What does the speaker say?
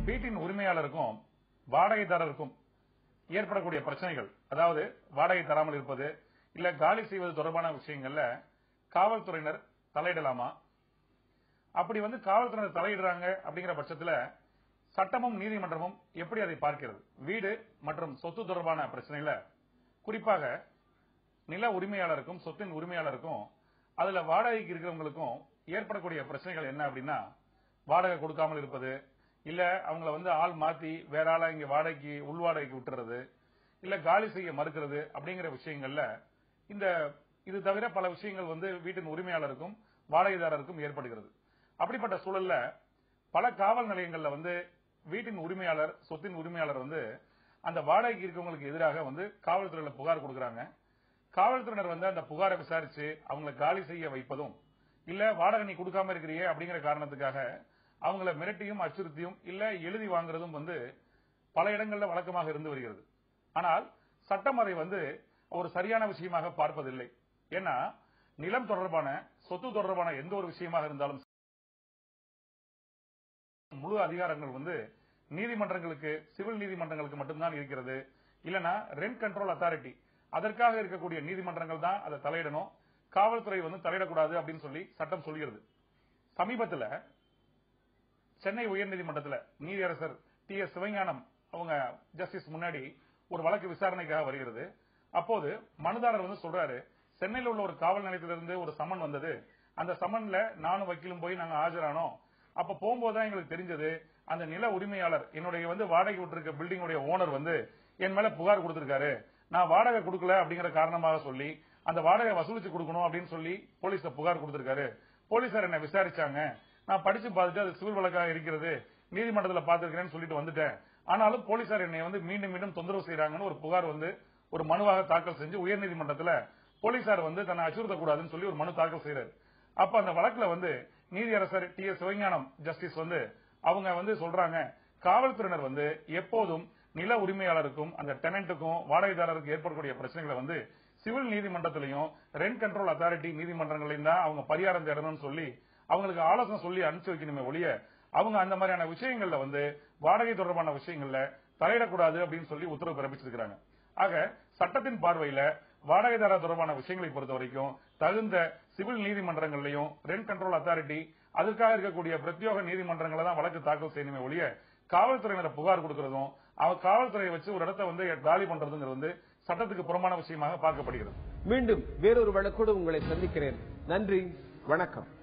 வீட்டின் உரிமையாளருக்கும் வாடகைதாரருக்கும் ஏற்படக்கூடிய பிரச்சனைகள் அதாவது வாடகை தராமல் இருப்பது இல்ல காலி செய்வது தொடர்பான விஷயங்கள்ல காவல்துறையினர் தலையிடலாமா அப்படி வந்து காவல்துறையினர் தலையிடுறாங்க அப்படிங்கிற பட்சத்துல சட்டமும் நீதிமன்றமும் எப்படி அதை பார்க்கிறது வீடு மற்றும் சொத்து தொடர்பான பிரச்சனையில குறிப்பாக நில உரிமையாளருக்கும் சொத்தின் உரிமையாளருக்கும் அதுல வாடகைக்கு இருக்கிறவங்களுக்கும் ஏற்படக்கூடிய பிரச்சனைகள் என்ன அப்படின்னா வாடகை கொடுக்காமல் இருப்பது இல்ல அவங்கள வந்து ஆள் மாத்தி வேற ஆளா இங்க வாடகைக்கு உள் வாடகைக்கு விட்டுறது இல்ல காலி செய்ய மறுக்கிறது அப்படிங்கிற விஷயங்கள்ல இந்த இது தவிர பல விஷயங்கள் வந்து வீட்டின் உரிமையாளருக்கும் வாடகைதாரருக்கும் ஏற்படுகிறது அப்படிப்பட்ட சூழல்ல பல காவல் நிலையங்கள்ல வந்து வீட்டின் உரிமையாளர் சொத்தின் உரிமையாளர் வந்து அந்த வாடகைக்கு இருக்கவங்களுக்கு எதிராக வந்து காவல்துறையில புகார் கொடுக்கறாங்க காவல்துறையினர் வந்து அந்த புகாரை விசாரிச்சு அவங்களை காலி செய்ய வைப்பதும் இல்ல வாடகை நீ கொடுக்காம இருக்கிறியே அப்படிங்கிற காரணத்துக்காக அவங்கள மிரட்டியும் அச்சுறுத்தியும் இல்ல எழுதி வாங்குறதும் வந்து பல இடங்கள்ல வழக்கமாக இருந்து வருகிறது ஆனால் சட்டம் அதை வந்து ஒரு சரியான விஷயமாக பார்ப்பதில்லை ஏன்னா நிலம் தொடர்பான சொத்து தொடர்பான எந்த ஒரு விஷயமாக இருந்தாலும் முழு அதிகாரங்கள் வந்து நீதிமன்றங்களுக்கு சிவில் நீதிமன்றங்களுக்கு மட்டும்தான் இருக்கிறது இல்லனா ரெண்ட் கண்ட்ரோல் அத்தாரிட்டி அதற்காக இருக்கக்கூடிய நீதிமன்றங்கள் தான் அதை தலையிடணும் காவல்துறை வந்து தலையிடக்கூடாது அப்படின்னு சொல்லி சட்டம் சொல்கிறது சமீபத்துல சென்னை உயர்நீதிமன்றத்தில் நீதியரசர் டி எஸ் சிவஞானம் அவங்க ஜஸ்டிஸ் முன்னாடி ஒரு வழக்கு விசாரணைக்காக வருகிறது அப்போது மனுதாரர் வந்து சொல்றாரு சென்னையில் உள்ள ஒரு காவல் நிலையத்திலிருந்து ஒரு சமன் வந்தது அந்த சமன்ல நானும் வக்கீலும் போய் நாங்க ஆஜரானோம் அப்ப போகும்போதுதான் எங்களுக்கு தெரிஞ்சது அந்த நில உரிமையாளர் என்னுடைய வந்து வாடகை விட்டிருக்க பில்டிங்குடைய ஓனர் வந்து என் மேல புகார் கொடுத்திருக்காரு நான் வாடகை கொடுக்கல அப்படிங்கிற காரணமாக சொல்லி அந்த வாடகை வசூலிச்சு கொடுக்கணும் அப்படின்னு சொல்லி போலீஸ்ல புகார் கொடுத்திருக்காரு போலீசார் என்ன விசாரிச்சாங்க நான் படிச்சு பார்த்துட்டு அது சிவில் வழக்காக இருக்கிறது நீதிமன்றத்துல பாத்துருக்கேன்னு சொல்லிட்டு வந்துட்டேன் ஆனாலும் போலீசார் என்னை வந்து மீண்டும் மீண்டும் தொந்தரவு செய்யறாங்கன்னு ஒரு புகார் வந்து ஒரு மனுவாக தாக்கல் செஞ்சு உயர்நீதிமன்றத்துல போலீசார் வந்து தன்னை அச்சுறுத்தக்கூடாதுன்னு சொல்லி ஒரு மனு தாக்கல் செய்யறாரு அப்ப அந்த வழக்குல வந்து நீதியரசர் டி எஸ் சிவஞானம் ஜஸ்டிஸ் வந்து அவங்க வந்து சொல்றாங்க காவல்துறையினர் வந்து எப்போதும் நில உரிமையாளருக்கும் அந்த டெனண்ட்டுக்கும் வாடகைதாரருக்கும் ஏற்படக்கூடிய பிரச்சனைகளை வந்து சிவில் நீதிமன்றத்திலையும் ரெண்ட் கண்ட்ரோல் அத்தாரிட்டி நீதிமன்றங்களையும் தான் அவங்க பரிகாரம் தேடணும்னு சொல்லி அவங்களுக்கு ஆலோசனை சொல்லி அனுப்பிச்சு வைக்கணுமே ஒழிய அவங்க அந்த மாதிரியான விஷயங்கள்ல வந்து வாடகை தொடர்பான விஷயங்கள்ல தலையிடக்கூடாது அப்படின்னு சொல்லி உத்தரவு பிறப்பிச்சிருக்காங்க ஆக சட்டத்தின் பார்வையில வாடகைதாரர் தொடர்பான விஷயங்களை பொறுத்த வரைக்கும் தகுந்த சிவில் நீதிமன்றங்களையும் ரெண்ட் கண்ட்ரோல் அத்தாரிட்டி அதற்காக இருக்கக்கூடிய பிரத்யோக நீதிமன்றங்களை தான் வழக்கு தாக்கல் செய்யணுமே ஒழிய காவல்துறையினரை புகார் கொடுக்கறதும் அவ காவல்துறையை வச்சு ஒரு இடத்த வந்து காலி பண்றதுங்கிறது வந்து சட்டத்துக்கு புறமான விஷயமாக பார்க்கப்படுகிறது மீண்டும் வேறொரு வழக்கோடு உங்களை சந்திக்கிறேன் நன்றி வணக்கம்